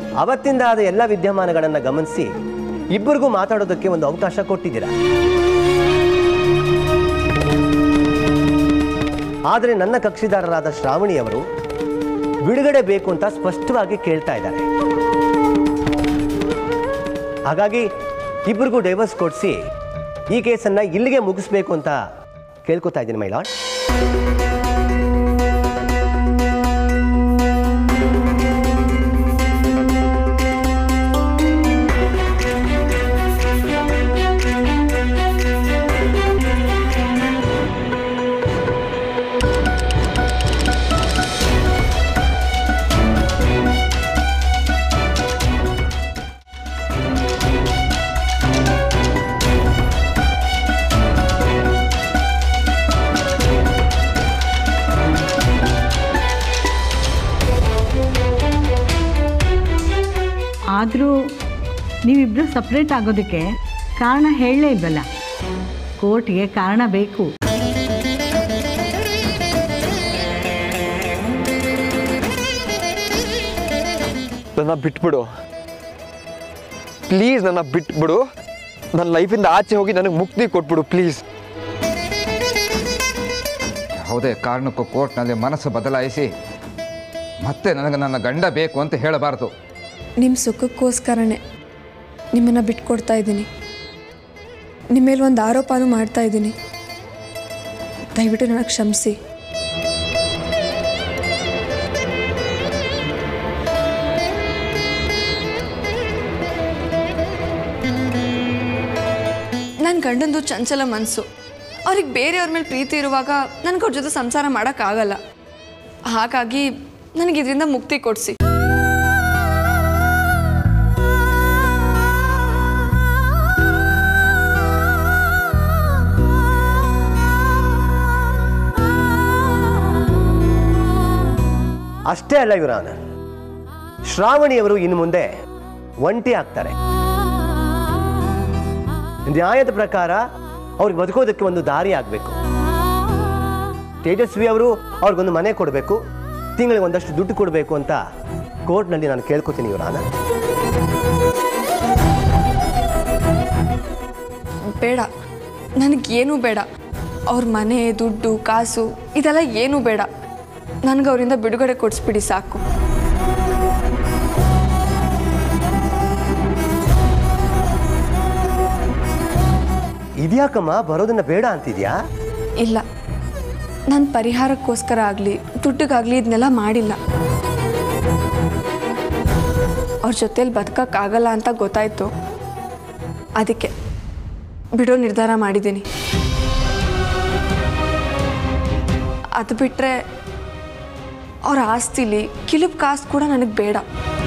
ಅವತ್ತಿಂದ ಆದ ಎಲ್ಲ ವಿದ್ಯಮಾನಗಳನ್ನು ಗಮನಿಸಿ ಇಬ್ಬರಿಗೂ ಮಾತಾಡೋದಕ್ಕೆ ಒಂದು ಅವಕಾಶ ಕೊಟ್ಟಿದ್ದೀರಾ ಆದರೆ ನನ್ನ ಕಕ್ಷಿದಾರರಾದ ಶ್ರಾವಣಿಯವರು ಬಿಡುಗಡೆ ಬೇಕು ಅಂತ ಸ್ಪಷ್ಟವಾಗಿ ಕೇಳ್ತಾ ಇದ್ದಾರೆ ಹಾಗಾಗಿ ಇಬ್ಬರಿಗೂ ಡೈವರ್ಸ್ ಕೊಡಿಸಿ ಈ ಕೇಸನ್ನು ಇಲ್ಲಿಗೆ ಮುಗಿಸ್ಬೇಕು ಅಂತ ಕೇಳ್ಕೊತಾ ಇದ್ದೀನಿ ಮೈಲಾಡ್ ಆದರೂ ನೀವಿಬ್ಬರು ಸಪ್ರೇಟ್ ಆಗೋದಕ್ಕೆ ಕಾರಣ ಹೇಳಲೇ ಇಲ್ವಲ್ಲ ಕೋರ್ಟ್ಗೆ ಕಾರಣ ಬೇಕು ನನ್ನ ಬಿಟ್ಬಿಡು ಪ್ಲೀಸ್ ನನ್ನ ಬಿಟ್ಬಿಡು ನನ್ನ ಲೈಫಿಂದ ಆಚೆ ಹೋಗಿ ನನಗೆ ಮುಕ್ತಿ ಕೊಟ್ಬಿಡು ಪ್ಲೀಸ್ ಯಾವುದೇ ಕಾರಣಕ್ಕೂ ಕೋರ್ಟ್ನಲ್ಲಿ ಮನಸ್ಸು ಬದಲಾಯಿಸಿ ಮತ್ತೆ ನನಗೆ ನನ್ನ ಗಂಡ ಬೇಕು ಅಂತ ಹೇಳಬಾರ್ದು ನಿಮ್ಮ ಸುಖಕ್ಕೋಸ್ಕರನೇ ನಿಮ್ಮನ್ನು ಬಿಟ್ಕೊಡ್ತಾ ಇದ್ದೀನಿ ನಿಮ್ಮ ಮೇಲೆ ಒಂದು ಆರೋಪನೂ ಮಾಡ್ತಾ ಇದ್ದೀನಿ ದಯವಿಟ್ಟು ನನಗೆ ಕ್ಷಮಿಸಿ ನನ್ನ ಗಂಡಂದು ಚಂಚಲ ಮನಸ್ಸು ಅವ್ರಿಗೆ ಬೇರೆಯವ್ರ ಮೇಲೆ ಪ್ರೀತಿ ಇರುವಾಗ ನನಗೆ ಅವ್ರ ಜೊತೆ ಸಂಸಾರ ಮಾಡೋಕ್ಕಾಗಲ್ಲ ಹಾಗಾಗಿ ನನಗೆ ಇದರಿಂದ ಮುಕ್ತಿ ಕೊಡಿಸಿ ಅಷ್ಟೇ ಅಲ್ಲ ಇವರಾನ ಶ್ರಾವಣಿಯವರು ಇನ್ನು ಮುಂದೆ ಒಂಟಿ ಆಗ್ತಾರೆ ನ್ಯಾಯದ ಪ್ರಕಾರ ಅವ್ರಿಗೆ ಬದುಕೋದಕ್ಕೆ ಒಂದು ದಾರಿ ಆಗಬೇಕು ತೇಜಸ್ವಿ ಅವರು ಅವ್ರಿಗೊಂದು ಮನೆ ಕೊಡಬೇಕು ತಿಂಗಳಿಗೆ ಒಂದಷ್ಟು ದುಡ್ಡು ಕೊಡಬೇಕು ಅಂತ ಕೋರ್ಟ್ನಲ್ಲಿ ನಾನು ಕೇಳ್ಕೊತೀನಿ ಇವರಾನ ಬೇಡ ನನಗೇನೂ ಬೇಡ ಅವ್ರ ಮನೆ ದುಡ್ಡು ಕಾಸು ಇದೆಲ್ಲ ಏನೂ ಬೇಡ ನನಗೆ ಅವರಿಂದ ಬಿಡುಗಡೆ ಕೊಡಿಸ್ಬಿಡಿ ಸಾಕು ಇದ್ಯಾಕಮ್ಮ ಬರೋದನ್ನ ಬೇಡ ಅಂತಿದ್ಯಾ ಇಲ್ಲ ನಾನು ಪರಿಹಾರಕ್ಕೋಸ್ಕರ ಆಗಲಿ ದುಡ್ಡಿಗಾಗಲಿ ಇದನ್ನೆಲ್ಲ ಮಾಡಿಲ್ಲ ಅವ್ರ ಜೊತೇಲಿ ಬದುಕೋಕ್ಕಾಗಲ್ಲ ಅಂತ ಗೊತ್ತಾಯ್ತು ಅದಕ್ಕೆ ಬಿಡೋ ನಿರ್ಧಾರ ಮಾಡಿದ್ದೀನಿ ಅದು ಬಿಟ್ಟರೆ ಅವ್ರ ಆಸ್ತಿಲಿ ಕಿಲುಪ್ ಕಾಸು ಕೂಡ ನನಗೆ ಬೇಡ